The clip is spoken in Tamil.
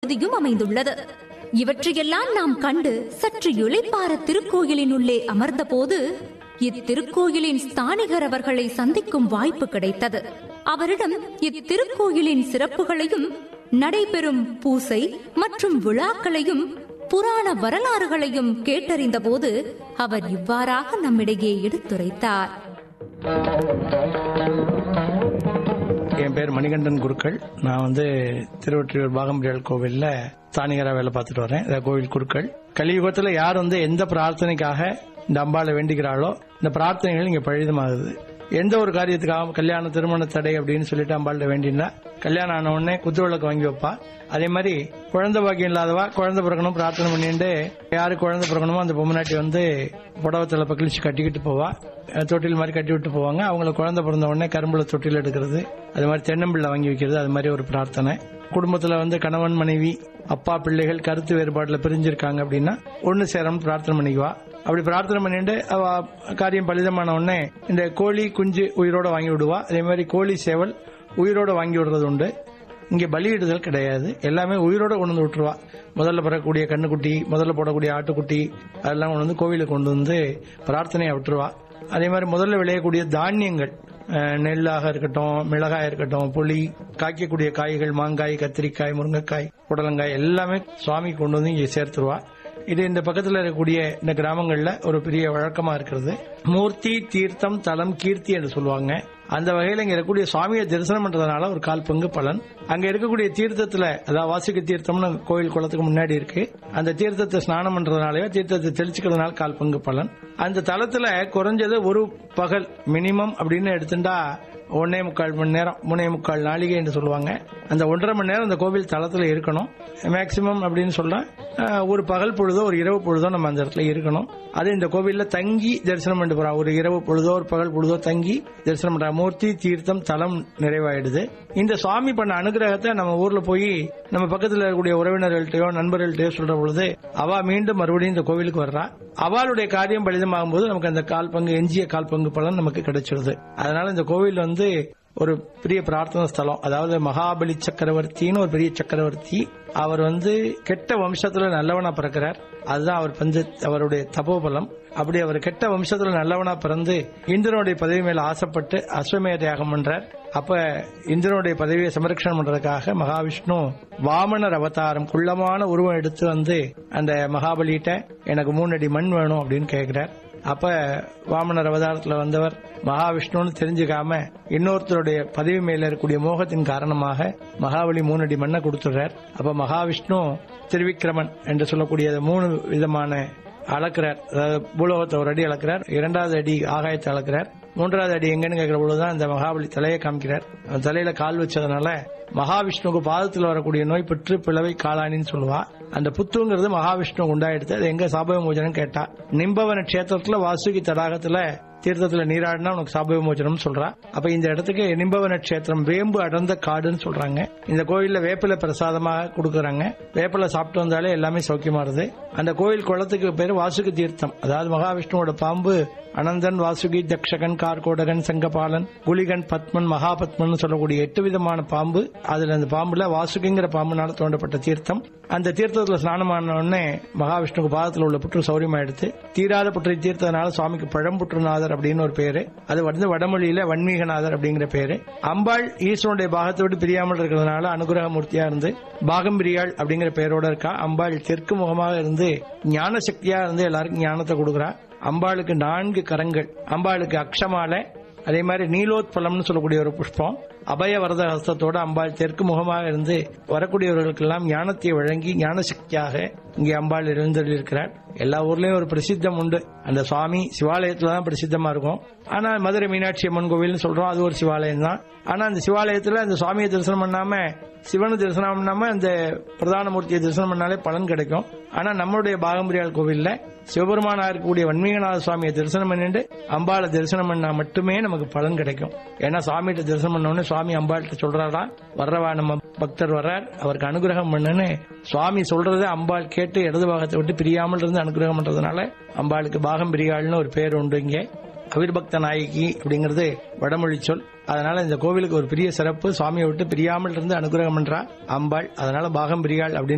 பகுதியும் அமைந்துள்ளது இவற்றையெல்லாம் நாம் கண்டு சற்று இளைப்பாற திருக்கோயிலின் உள்ளே அமர்ந்தபோது இத்திருக்கோயிலின் ஸ்தானிகர் அவர்களை சந்திக்கும் வாய்ப்பு கிடைத்தது அவரிடம் இத்திருக்கோயிலின் சிறப்புகளையும் நடைபெறும் பூசை மற்றும் விழாக்களையும் புராண வரலாறுகளையும் கேட்டறிந்தபோது அவர் இவ்வாறாக நம்மிடையே எடுத்துரைத்தார் என் பேர் மணிகண்டன் குருக்கள் நான் வந்து திருவொற்றியூர் பாகம்பிரியாள் கோவில்ல தானிகரா வேலை பார்த்துட்டு வரேன் இதான் கோவில் குருக்கள் கலியுகத்துல யார் வந்து எந்த பிரார்த்தனைக்காக இந்த அம்பாளை வேண்டிக்கிறாளோ இந்த பிரார்த்தனைகள் இங்க பழிதமாகுது எந்த ஒரு காரியத்துக்காக கல்யாண திருமண தடை அப்படின்னு சொல்லிட்டு அம்பாள்கிட்ட வேண்டினா கல்யாணம் ஆன உடனே குத்து விளக்கு வாங்கி வைப்பா அதே மாதிரி குழந்தை பாக்கியம் இல்லாதவா குழந்தை பிறக்கணும் பிரார்த்தனை பண்ணிட்டு யாரு குழந்தை பிறக்கணுமோ அந்த பொம்மநாட்டி வந்து புடவத்துல பக்கிழிச்சு கட்டிக்கிட்டு போவா அஹ் தொட்டில் மாதிரி கட்டி விட்டு போவாங்க அவங்கள குழந்தை பிறந்த உடனே கரும்புல தொட்டில் எடுக்கிறது அது மாதிரி தென்னம்பிள்ளை வாங்கி வைக்கிறது அது மாதிரி ஒரு பிரார்த்தனை குடும்பத்துல வந்து கணவன் மனைவி அப்பா பிள்ளைகள் கருத்து வேறுபாடுல பிரிஞ்சிருக்காங்க அப்படின்னா ஒன்னு சேரணும் பிரார்த்தனை பண்ணிக்குவா அப்படி பிரார்த்தனை பண்ணிட்டு அவ காரியம் பலிதமான உடனே இந்த கோழி குஞ்சு உயிரோட வாங்கி விடுவா அதே மாதிரி கோழி சேவல் உயிரோட வாங்கி விடுறது உண்டு இங்க பலியிடுதல் கிடையாது எல்லாமே உயிரோட கொண்டு வந்து விட்டுருவா முதல்ல பிறக்கக்கூடிய கண்ணுக்குட்டி முதல்ல போடக்கூடிய ஆட்டுக்குட்டி அதெல்லாம் கொண்டு வந்து கோவிலுக்கு கொண்டு வந்து பிரார்த்தனையை விட்டுருவா அதே மாதிரி முதல்ல விளையக்கூடிய தானியங்கள் அஹ், நெல்லாக இருக்கட்டும் மிளகாய் இருக்கட்டும் புளி காய்க்கக்கூடிய காய்கள் மாங்காய் கத்திரிக்காய் முருங்கைக்காய் புடலங்காய் எல்லாமே சுவாமி கொண்டு வந்து இங்க சேர்த்துருவா இது இந்த பக்கத்துல இருக்கக்கூடிய இந்த கிராமங்கள்ல ஒரு பெரிய வழக்கமா இருக்கிறது மூர்த்தி தீர்த்தம் தலம் கீர்த்தி என்று சொல்லுவாங்க அந்த வகையில இங்க இருக்கக்கூடிய சுவாமியை தரிசனம் பண்றதுனால ஒரு கால் பங்கு பலன் அங்க இருக்கக்கூடிய தீர்த்தத்துல அதாவது வாசிக்க தீர்த்தம்னு கோயில் குளத்துக்கு முன்னாடி இருக்கு அந்த தீர்த்தத்தை ஸ்நானம் பண்றதுனாலயோ தீர்த்தத்தை தெளிச்சுக்கிறதுனால கால் பங்கு பலன் அந்த தலத்துல குறைஞ்சது ஒரு பகல் மினிமம் அப்படின்னு எடுத்துட்டா ஒன்னே முக்கால் மணி நேரம் மூணே முக்கால் நாளிகை என்று சொல்லுவாங்க அந்த ஒன்றரை மணி நேரம் அந்த கோவில் தளத்துல இருக்கணும் மேக்சிமம் அப்படின்னு சொல்ல அஹ், ஒரு பகல் பொழுதோ ஒரு இரவு பொழுதோ நம்ம அந்த இடத்துல இருக்கணும் அது இந்த கோவில்ல தங்கி தரிசனம் பண்ணிட்டு போறோம் ஒரு இரவு பொழுதோ ஒரு பகல் பொழுதோ தங்கி தரிசனம் பண்ற மூர்த்தி தீர்த்தம் தலம் நிறைவாயிடுது இந்த சுவாமி பண்ண அனுகிரகத்தை நம்ம ஊர்ல போய் நம்ம பக்கத்துல இருக்கக்கூடிய உறவினர்கள்ட்டயோ நண்பர்கள்ட்டயோ சொல்ற பொழுது அவ மீண்டும் மறுபடியும் இந்த கோவிலுக்கு வர்றா அவளுடைய காரியம் பலிதமாகும் போது நமக்கு அந்த கால் பங்கு எஞ்சிய கால் பங்கு பலன் நமக்கு கிடைச்சிருது அதனால இந்த கோவில் வந்து ஒரு பெரிய பிரார்த்தனை ஸ்தலம் அதாவது மகாபலி சக்கரவர்த்தின்னு ஒரு பெரிய சக்கரவர்த்தி அவர் வந்து கெட்ட வம்சத்துல நல்லவனா பிறக்கிறார் அதுதான் அவர் பஞ்ச அவருடைய தபோபலம் அப்படி அவர் கெட்ட வம்சத்துல நல்லவனா பிறந்து இந்திரனுடைய பதவி மேல ஆசைப்பட்டு அஸ்வமேத யாகம் பண்றார் அப்ப இந்திரனுடைய பதவியை சமரட்சணம் பண்றதுக்காக மகாவிஷ்ணு வாமனர் அவதாரம் குள்ளமான உருவம் எடுத்து வந்து அந்த மகாபலிகிட்ட எனக்கு மூணு அடி மண் வேணும் அப்படின்னு கேட்கிறார் அப்ப வாமனர் அவதாரத்துல வந்தவர் மகாவிஷ்ணுன்னு தெரிஞ்சுக்காம இன்னொருத்தருடைய பதவி மேல இருக்கக்கூடிய மோகத்தின் காரணமாக மகாபலி மூணு அடி மண்ணை கொடுத்துடுறார் அப்ப மகாவிஷ்ணு திருவிக்கிரமன் என்று சொல்லக்கூடிய மூணு விதமான அளக்கிறார் அதாவது பூலோகத்தை ஒரு அடி அளக்கிறார் இரண்டாவது அடி ஆகாயத்தை அளக்கிறார் மூன்றாவது அடி எங்கன்னு கேட்கிற பொழுதுதான் இந்த மகாபலி தலையை காமிக்கிறார் அந்த தலையில கால் வச்சதுனால மகாவிஷ்ணுவுக்கு பாதத்தில் வரக்கூடிய நோய் பெற்று பிளவை காளானின்னு சொல்லுவா அந்த புத்துங்கிறது மகாவிஷ்ணு உண்டாயிடுது அது எங்க சாபவிமோச்சனம் கேட்டா நிம்பவன கஷேத்திரத்துல வாசுகி தடாகத்துல தீர்த்தத்துல நீராடினா உனக்கு சாபவிமோச்சனம் சொல்றா அப்ப இந்த இடத்துக்கு நிம்பவன கஷேத்திரம் வேம்பு அடர்ந்த காடுன்னு சொல்றாங்க இந்த கோயில்ல வேப்பிலை பிரசாதமாக கொடுக்கறாங்க வேப்பிலை சாப்பிட்டு வந்தாலே எல்லாமே சௌக்கியமா இருது அந்த கோயில் குளத்துக்கு பேரு வாசுகி தீர்த்தம் அதாவது மகாவிஷ்ணுவோட பாம்பு அனந்தன் வாசுகி தக்ஷகன் கார்கோடகன் சங்கபாலன் குலிகன் பத்மன் மகாபத்மன் சொல்லக்கூடிய எட்டு விதமான பாம்பு அதுல அந்த பாம்புல வாசுகிங்கிற பாம்புனால தோண்டப்பட்ட தீர்த்தம் அந்த தீர்த்தத்துல ஸ்நானமான உடனே மகாவிஷ்ணுக்கு பாதத்துல உள்ள புற்று சௌரியமாயிடுத்து தீராத புற்றை தீர்த்ததுனால சுவாமிக்கு பழம்புற்றுநாதர் அப்படின்னு ஒரு பேரு அது வந்து வடமொழியில வன்மீகநாதர் அப்படிங்கிற பேரு அம்பாள் ஈஸ்வரனுடைய பாகத்தை விட்டு பிரியாமல் இருக்கிறதுனால அனுகிரக மூர்த்தியா இருந்து பாகம்பிரியாள் அப்படிங்கிற பெயரோட இருக்கா அம்பாள் தெற்கு முகமாக இருந்து ஞான சக்தியா இருந்து எல்லாருக்கும் ஞானத்தை கொடுக்குறா அம்பாளுக்கு நான்கு கரங்கள் அம்பாளுக்கு அக்ஷமாலை அதே மாதிரி நீலோத்பலம்னு சொல்லக்கூடிய ஒரு புஷ்பம் அபய வரத ஹஸ்தத்தோட அம்பாள் தெற்கு முகமாக இருந்து வரக்கூடியவர்களுக்கெல்லாம் ஞானத்தை வழங்கி ஞான சக்தியாக இங்கே அம்பாள் எழுந்தருளிருக்கிறார் எல்லா ஊர்லயும் ஒரு பிரசித்தம் உண்டு அந்த சுவாமி சிவாலயத்துல தான் பிரசித்தமா இருக்கும் ஆனா மதுரை மீனாட்சி அம்மன் கோவில்னு சொல்றோம் அது ஒரு சிவாலயம் தான் ஆனா அந்த சிவாலயத்துல அந்த சுவாமியை தரிசனம் பண்ணாம சிவனை தரிசனம் பண்ணாம அந்த பிரதான மூர்த்தியை தரிசனம் பண்ணாலே பலன் கிடைக்கும் ஆனா நம்மளுடைய பாகம்பிரியாள் கோவில்ல சிவபெருமானா இருக்கக்கூடிய வன்மீகநாத சுவாமியை தரிசனம் பண்ணிட்டு அம்பாளை தரிசனம் பண்ணா மட்டுமே நமக்கு பலன் கிடைக்கும் ஏன்னா சுவாமிகிட்ட தரிசனம் பண்ண உடனே சுவாமி அம்பாள்கிட்ட சொல்றாரா வர்றவா நம்ம பக்தர் வர்றார் அவருக்கு அனுகிரகம் பண்ணுன்னு சுவாமி சொல்றதை அம்பாள் கேட்டு இடது பாகத்தை விட்டு பிரியாமல் இருந்து அனுகிரகம் பண்றதுனால அம்பாளுக்கு பாகம் பிரியாள்னு ஒரு பேர் உண்டு இங்கே அவிர்பக்த நாயகி அப்படிங்கிறது வடமொழி சொல் அதனால இந்த கோவிலுக்கு ஒரு பெரிய சிறப்பு சுவாமியை விட்டு பிரியாமல் இருந்து அனுகிரகம் பண்றா அம்பாள் அதனால பாகம் பிரியாள் அப்படின்னு